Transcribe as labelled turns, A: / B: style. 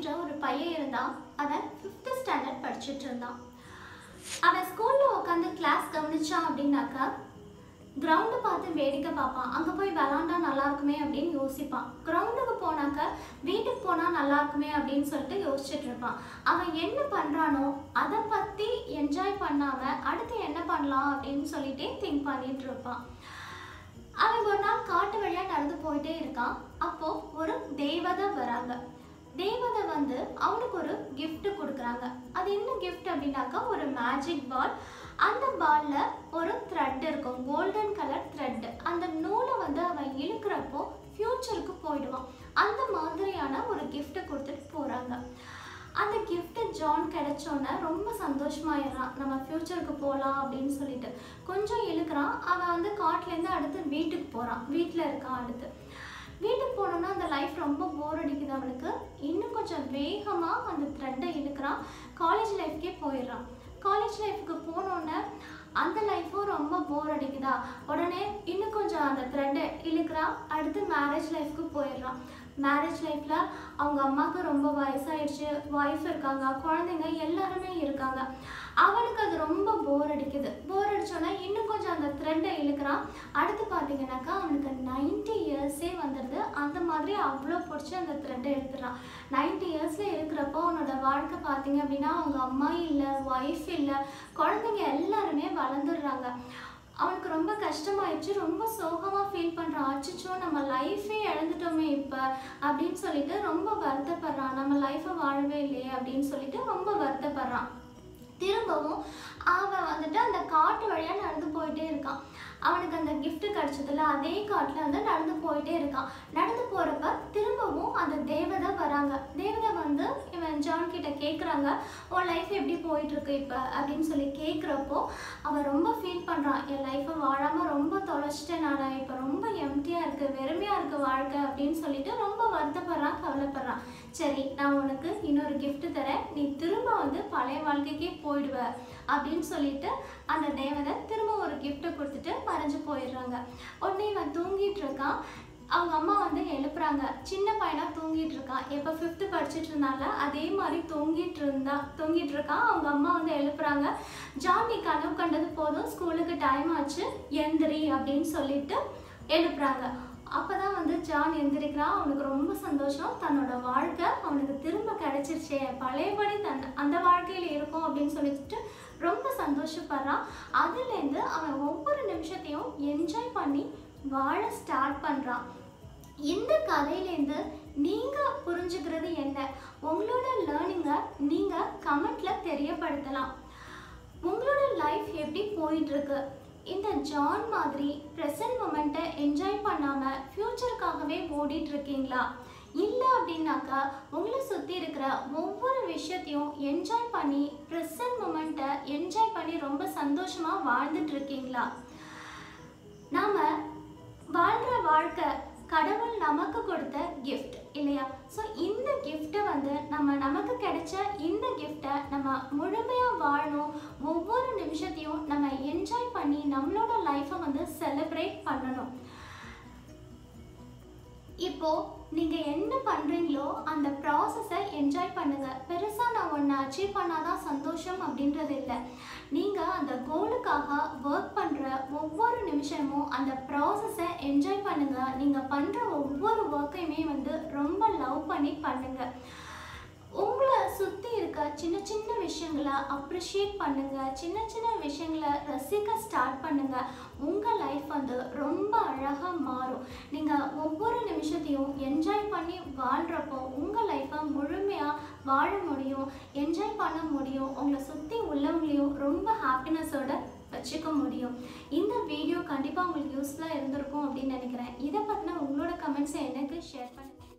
A: அப்படின்ற ஒரு பையன் இருந்தான் அவன் ஃபிஃப்த் ஸ்டாண்டர்ட் படிச்சுட்டு இருந்தான் அவன் ஸ்கூலில் உட்காந்து கிளாஸ் கவனிச்சான் அப்படின்னாக்கா கிரவுண்டு பார்த்து வேடிக்கை பார்ப்பான் அங்கே போய் விளாண்டா நல்லா இருக்குமே அப்படின்னு யோசிப்பான் கிரவுண்டுக்கு போனாக்க வீட்டுக்கு போனால் நல்லா இருக்குமே அப்படின்னு சொல்லிட்டு யோசிச்சுட்டு இருப்பான் அவன் என்ன பண்ணுறானோ அதை பற்றி என்ஜாய் பண்ணாமல் அடுத்து என்ன பண்ணலாம் அப்படின்னு சொல்லிட்டே திங்க் பண்ணிட்டு இருப்பான் அவன் ஒரு நாள் காட்டு வழியாக நடந்து போயிட்டே இருக்கான் அப்போ ஒரு தேவதை வராங்க தேவதை வந்து அவனுக்கு ஒரு gift கொடுக்குறாங்க அது என்ன gift அப்படின்னாக்கா ஒரு மேஜிக் பால் அந்த பால்ல ஒரு த்ரெட் இருக்கும் கோல்டன் கலர் த்ரெட் அந்த நூலை வந்து அவன் இழுக்கிறப்போ ஃப்யூச்சருக்கு போயிடுவான் அந்த மாதிரியான ஒரு gift கொடுத்துட்டு போறாங்க அந்த gift ஜான் கிடைச்சோன்னே ரொம்ப சந்தோஷமாயிடுறான் நம்ம ஃப்யூச்சருக்கு போகலாம் அப்படின்னு சொல்லிட்டு கொஞ்சம் இழுக்கிறான் அவன் வந்து காட்டுலேருந்து அடுத்து வீட்டுக்கு போகிறான் வீட்டில் இருக்கான் அடுத்து வீட்டுக்கு போனோன்னா அந்த லைஃப் ரொம்ப போர் அடிக்குது அவனுக்கு இன்னும் கொஞ்சம் வேகமாக அந்த த்ரெட்டை இழுக்கிறான் காலேஜ் லைஃப்க்கே போயிடுறான் காலேஜ் லைஃப்க்கு போனோன்னே அந்த லைஃப்பும் ரொம்ப போர் அடிக்குதா உடனே இன்னும் கொஞ்சம் அந்த த்ரெட்டை இழுக்கிறான் அடுத்து மேரேஜ் லைஃப்க்கு போயிடுறான் மேரேஜ் லைஃப்பில் அவங்க அம்மாவுக்கு ரொம்ப வயசாயிடுச்சு ஒய்ஃப் இருக்காங்க குழந்தைங்க எல்லாருமே இருக்காங்க அவனுக்கு அது ரொம்ப போர் அடிக்குது போர் அடிச்சோன்னா இன்னும் கொஞ்சம் அந்த த்ரெட்டை இழுக்கிறான் அடுத்து பார்த்தீங்கன்னாக்கா அவனுக்கு நைன்டி இயர்ஸே வந்துடுது அந்த மாதிரி அவ்வளோ பிடிச்சி அந்த த்ரெட்டை எடுத்துடுறான் நைன்டி இயர்ஸில் இருக்கிறப்போ அவனோட வாழ்க்கை பார்த்தீங்க அப்படின்னா அவங்க அம்மா இல்லை ஒய்ஃப் இல்லை குழந்தைங்க எல்லாருமே வளர்ந்துடுறாங்க அவனுக்கு ரொம்ப கஷ்டமாயிடுச்சு ரொம்ப சோகமாக ஃபீல் பண்ணுறான் அச்சச்சோ நம்ம லைஃபே இழந்துட்டோமே இப்போ அப்படின்னு சொல்லிட்டு ரொம்ப வருத்தப்படுறான் நம்ம லைஃப்பை வாழவே இல்லையே அப்படின்னு சொல்லிட்டு ரொம்ப வருத்தப்படுறான் திரும்பவும் அவன் வந்துட்டு அந்த காட்டு வழியாக நடந்து போயிட்டே இருக்கான் அவனுக்கு அந்த gift கிடைச்சதுல அதே காட்டில் வந்து நடந்து போயிட்டே இருக்கான் நடந்து போகிறப்ப திரும்பவும் அந்த தேவதை வராங்க தேவதை வந்து இவன் ஜான் கிட்ட கேட்குறாங்க உன் லைஃப் எப்படி போயிட்டு இருக்கு இப்போ அப்படின்னு சொல்லி கேட்குறப்போ அவன் ரொம்ப ஃபீல் பண்ணுறான் என் லைஃப்பை வாழாமல் ரொம்ப தொலைச்சிட்டேன் நான் இப்போ ரொம்ப எம்டியாக இருக்குது வெறுமையாக இருக்குது வாழ்க்கை அப்படின்னு சொல்லிட்டு ரொம்ப வருத்தப்படுறான் கவலைப்படுறான் சரி நான் உனக்கு இன்னொரு gift தரேன் நீ திரும்ப வந்து பழைய வாழ்க்கைக்கே போயிடுவ அப்படின்னு சொல்லிட்டு அந்த தேவதை திரும்ப ஒரு gift கொடுத்துட்டு மறைஞ்சு போயிடுறாங்க உடனே இவன் தூங்கிட்டு இருக்கான் அவங்க அம்மா வந்து எழுப்புறாங்க சின்ன பையனா தூங்கிட்டு இருக்கான் எப்போ ஃபிஃப்த்து படிச்சுட்டு இருந்தால அதே மாதிரி தூங்கிட்டு இருந்தா தூங்கிட்டு இருக்கான் அவங்க அம்மா வந்து எழுப்புறாங்க ஜான் நீ கனவு கண்டது போதும் ஸ்கூலுக்கு டைம் ஆச்சு எந்திரி அப்படின்னு சொல்லிட்டு எழுப்புறாங்க அப்பதான் வந்து ஜான் எந்திரிக்கிறான் அவனுக்கு ரொம்ப சந்தோஷம் தன்னோட வாழ்க்கை அவனுக்கு திரும்ப கிடைச்சிருச்சே பழையபடி தன் அந்த வாழ்க்கையில இருக்கும் அப்படின்னு சொல்லிட்டு ரொம்ப சந்தோஷப்படுறான் அதுலேருந்து அவன் ஒவ்வொரு நிமிஷத்தையும் என்ஜாய் பண்ணி வாழ ஸ்டார்ட் பண்ணுறான் இந்த கதையிலேருந்து நீங்கள் புரிஞ்சுக்கிறது என்ன உங்களோட லேர்னிங்கை நீங்கள் கமெண்ட்டில் தெரியப்படுத்தலாம் உங்களோட லைஃப் எப்படி போயிட்டு இருக்கு இந்த ஜான் மாதிரி ப்ரெசன்ட் மொமெண்ட்டை என்ஜாய் பண்ணாமல் ஃப்யூச்சருக்காகவே ஓடிட்டு இருக்கீங்களா இல்லை அப்படின்னாக்கா உங்களை சுற்றி இருக்கிற ஒவ்வொரு விஷயத்தையும் என்ஜாய் பண்ணி ப்ரெசன்ட் மொமெண்ட்டை என்ஜாய் பண்ணி ரொம்ப சந்தோஷமாக வாழ்ந்துட்டு இருக்கீங்களா நாம வாழ்கிற வாழ்க்கை கடவுள் நமக்கு கொடுத்த gift இல்லையா ஸோ இந்த கிஃப்ட்டை வந்து நம்ம நமக்கு கிடைச்ச இந்த கிஃப்ட்டை நம்ம முழுமையாக வாழணும் ஒவ்வொரு நிமிஷத்தையும் நம்ம என்ஜாய் பண்ணி நம்மளோட லைஃப்பை வந்து செலிப்ரேட் பண்ணணும் இப்போ நீங்க என்ன பண்றீங்களோ அந்த ப்ராசஸை என்ஜாய் பண்ணுங்க பெருசா நான் ஒன்று அச்சீவ் பண்ணாதான் சந்தோஷம் அப்படின்றது இல்லை நீங்க அந்த கோலுக்காக ஒர்க் பண்ற ஒவ்வொரு நிமிஷமும் அந்த ப்ராசஸை என்ஜாய் பண்ணுங்க நீங்க பண்ற ஒவ்வொரு ஒர்க்கையுமே வந்து ரொம்ப லவ் பண்ணி பண்ணுங்க உங்களை சுற்றி இருக்க சின்ன சின்ன விஷயங்களை அப்ரிஷியேட் பண்ணுங்க சின்ன சின்ன விஷயங்களை ரசிக்க ஸ்டார்ட் பண்ணுங்க உங்கள் லைஃப் வந்து ரொம்ப அழகாக மாறும் நீங்கள் ஒவ்வொரு நிமிஷத்தையும் என்ஜாய் பண்ணி வாழ்கிறப்போ உங்கள் லைஃப்பை முழுமையாக வாழ முடியும் என்ஜாய் பண்ண முடியும் உங்களை சுற்றி உள்ளவங்களையும் ரொம்ப ஹாப்பினஸோட வச்சுக்க முடியும் இந்த வீடியோ கண்டிப்பாக உங்களுக்கு யூஸ்ஃபுல்லாக இருந்திருக்கும் அப்படின்னு நினைக்கிறேன் இதை பற்றின உங்களோட கமெண்ட்ஸை எனக்கு ஷேர் பண்ணுங்க